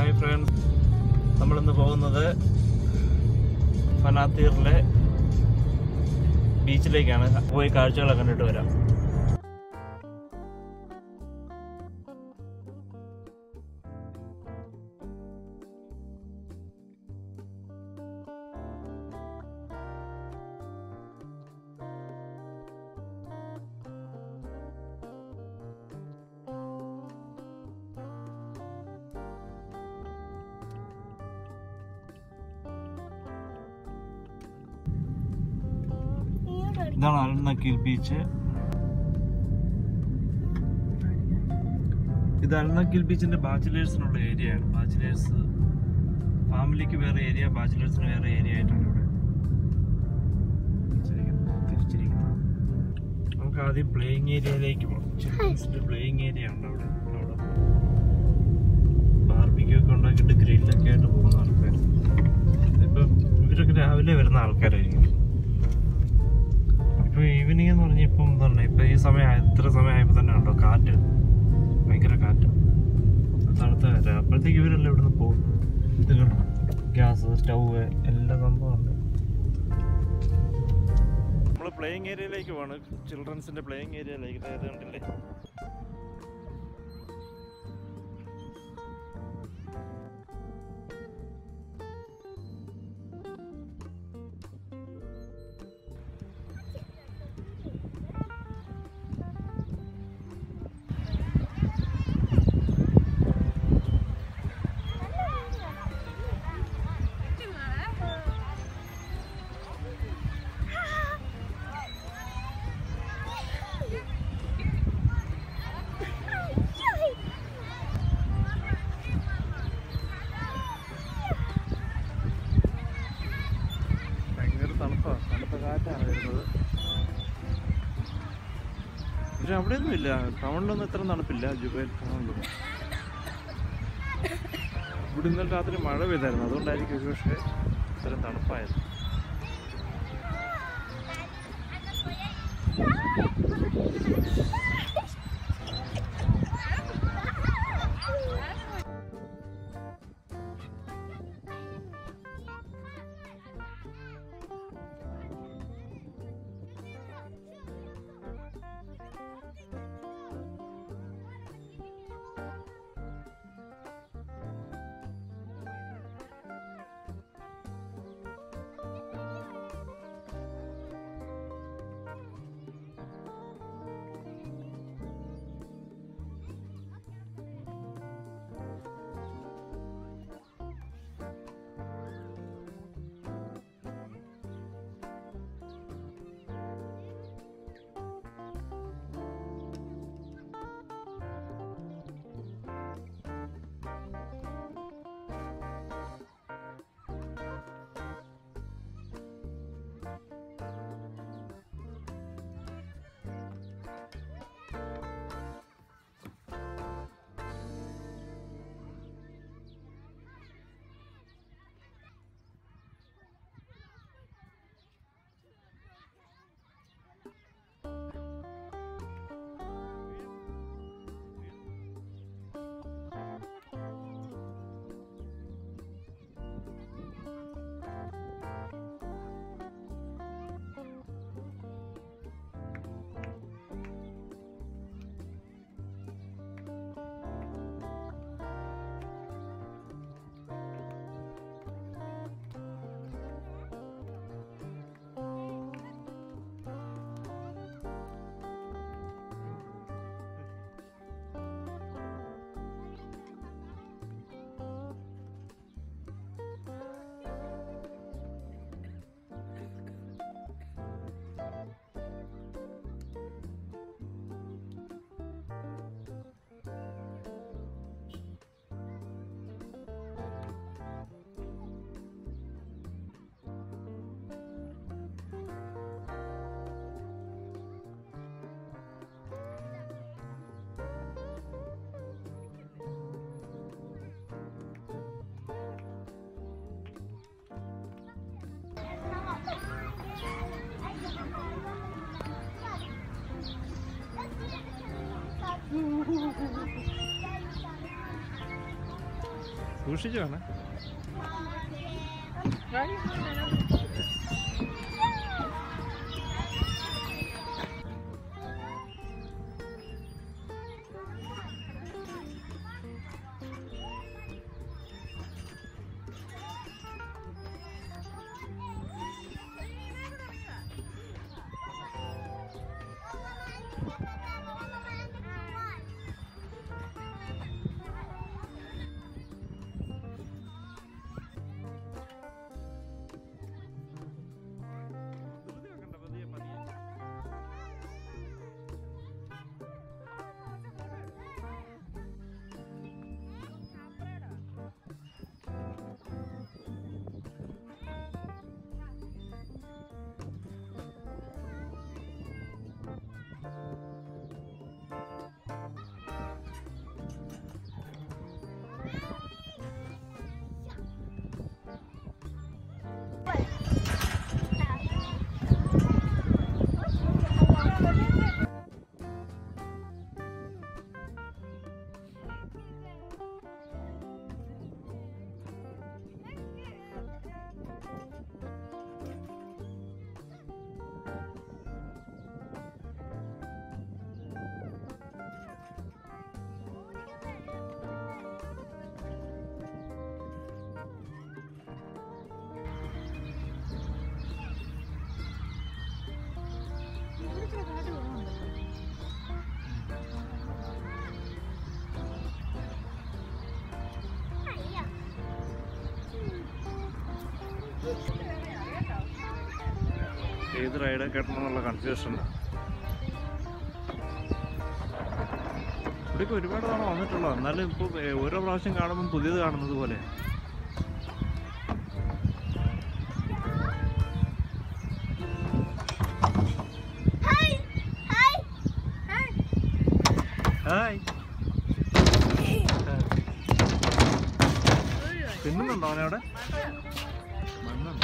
hi friends നമ്മളിന്ന് പോകുന്നത് പനാത്തീറിലെ ബീച്ചിലേക്കാണ് പോയി കാഴ്ചകളൊക്കെ കണ്ടിട്ട് വരാം ഇതാണ് അൽനക്കീൽ ബീച്ച് ഇത് അൽനക്കീൽ ബീച്ചിന്റെ ബാച്ചിലേഴ്സിനുള്ള ഏരിയ ആണ് ബാച്ചിലേഴ്സ് ഫാമിലിക്ക് വേറെ ഏരിയ ബാച്ചിലേഴ്സിന് വേറെ ഏരിയ ആയിട്ടാണ് ഇവിടെ വെച്ചിരിക്കുന്നത്, തിരിച്ചിരിക്കുന്നത് നമുക്ക് ആദ്യം പ്ലേയിങ് ഏരിയയിലേക്ക് പോകാം ചിൽഡ്രൻസിന്റെ പ്ലേയിങ് ഏരിയ ഉണ്ട് അവിടെ അവിടെ ബാർബിക്യൂ ഒക്കെ ഉണ്ടാക്കിയിട്ട് ഗ്രില്ലൊക്കെ ആയിട്ട് പോകുന്ന ആൾക്കാർ ഇപ്പം ഇവരൊക്കെ രാവിലെ വരുന്ന ആൾക്കാരായിരിക്കും ഇപ്പൊ ഈവനിങ് എന്ന് പറഞ്ഞാൽ ഇപ്പം തന്നെ ഇപ്പൊ ഈ സമയം ഇത്ര സമയമായപ്പോ തന്നെ ഉണ്ടോ കാറ്റ് ഭയങ്കര കാറ്റ് തണുത്ത കാറ്റ് അപ്പോഴത്തേക്ക് ഇവരെല്ലാം ഇവിടുന്ന് പോകും ഇത് കണ്ടോ ഗ്യാസ് സ്റ്റൗവ് എല്ലാ സംഭവമുണ്ട് നമ്മൾ പ്ലേയിങ് ഏരിയയിലേക്ക് പോവാണ് ചിൽഡ്രൻസിന്റെ പ്ലേയിങ് ഏരിയയിലേക്ക് ഇത് കണ്ടില്ലേ ഭയങ്കര തണുപ്പാണ് തണുത്ത കാറ്റാണ് വരുന്നത് പക്ഷെ അവിടെയൊന്നും ഇല്ല ടൗണിലൊന്നും ഇത്ര തണുപ്പില്ല ജുബൈൽ ടൗണിലൊന്നും ഇവിടെ ഇന്നലെ രാത്രി മഴ പെയ്തായിരുന്നു അതുകൊണ്ടായിരിക്കും ഒരു പക്ഷേ ഇത്രയും തണുപ്പായത് സൂക്ഷിച്ചു വേണേ ഏത് റൈഡ് കെട്ടണം എന്നുള്ള കൺഫ്യൂഷൻ ഇവിടേക്ക് ഒരുപാട് തവണ വന്നിട്ടുള്ളൂ എന്നാലും ഇപ്പോൾ ഓരോ പ്രാവശ്യം കാണുമ്പോൾ പുതിയത് കാണുന്നത് പോലെ ഹായ് തിന്നുന്നുണ്ടോ അവനവിടെ മണ്ണുണ്ടോ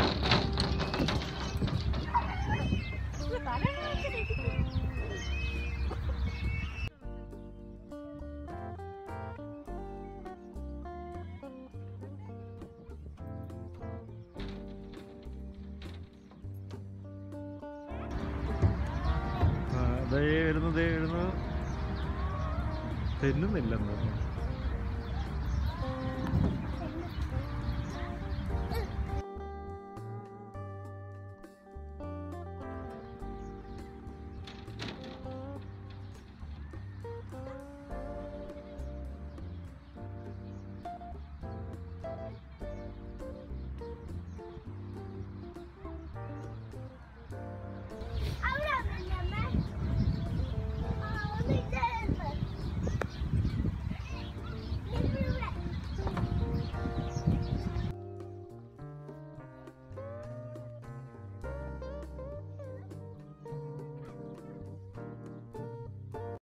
ആ, ദേ വരുന്നു ദേ വരുന്നു തിന്നുന്നില്ലെന്ന് തോന്നുന്നു